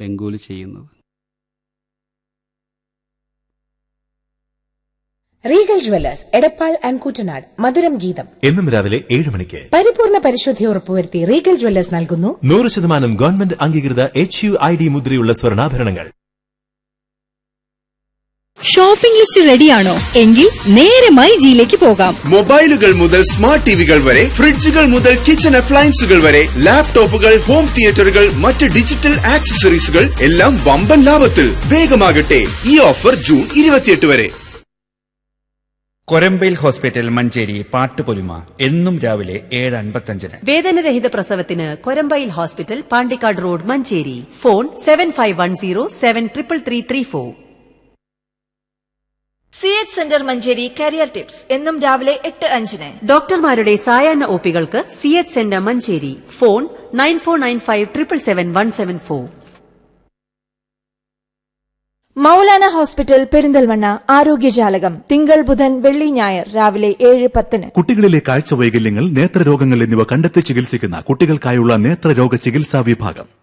വെങ്കോല് ചെയ്യുന്നത് Regal Jewellers Edappal and Kuttanad മധുരം ഗീതം എന്നും രാവിലെ ഏഴ് മണിക്ക് പരിപൂർണ പരിശുദ്ധി ഉറപ്പുവരുത്തി റീഗൽ ജുവല്ലേഴ്സ് നൽകുന്നു നൂറ് ശതമാനം ഗവൺമെന്റ് അംഗീകൃത എച്ച് യു ഐ ഡി മുദ്രയുള്ള സ്വർണ്ണാഭരണങ്ങൾ ഷോപ്പിംഗ് ലിസ്റ്റ് റെഡിയാണോ എങ്കിൽ നേരെ മൈജിയിലേക്ക് പോകാം മൊബൈലുകൾ മുതൽ സ്മാർട്ട് ടിവികൾ വരെ ഫ്രിഡ്ജുകൾ മുതൽ കിച്ചൺ അപ്ലയൻസുകൾ വരെ ലാപ്ടോപ്പുകൾ ഹോം തിയേറ്ററുകൾ മറ്റ് ഡിജിറ്റൽ ആക്സസറീസുകൾ എല്ലാം വമ്പൻ ലാഭത്തിൽ വേഗമാകട്ടെ ഈ ഓഫർ ജൂൺ ഇരുപത്തിയെട്ട് വരെ കൊരമ്പയിൽ ഹോസ്പിറ്റൽ മഞ്ചേരി പാട്ടുപൊലിമ എന്നും രാവിലെ ഏഴ് അൻപത്തഞ്ചിന് വേദനരഹിത പ്രസവത്തിന് Korambayil hospital Pandikkad road Manjeri phone seven five one zero seven triple three three four C H centre Manjeri career tips എന്നും രാവിലെ എട്ട് അഞ്ചിന് ഡോക്ടർമാരുടെ സായാഹ്ന ഒപികൾക്ക് C H centre Manjeri phone nine four nine five triple seven one seven four Maulana hospital Perinthalmanna ആരോഗ്യജാലകം തിങ്കൾ ബുധൻ വെള്ളി ഞായർ രാവിലെ ഏഴ് പത്തിന് കുട്ടികളിലെ കാഴ്ച വൈകല്യങ്ങൾ നേത്രരോഗങ്ങൾ എന്നിവ കണ്ടെത്തി ചികിത്സിക്കുന്ന കുട്ടികൾക്കായുള്ള നേത്രരോഗ ചികിത്സാ വിഭാഗം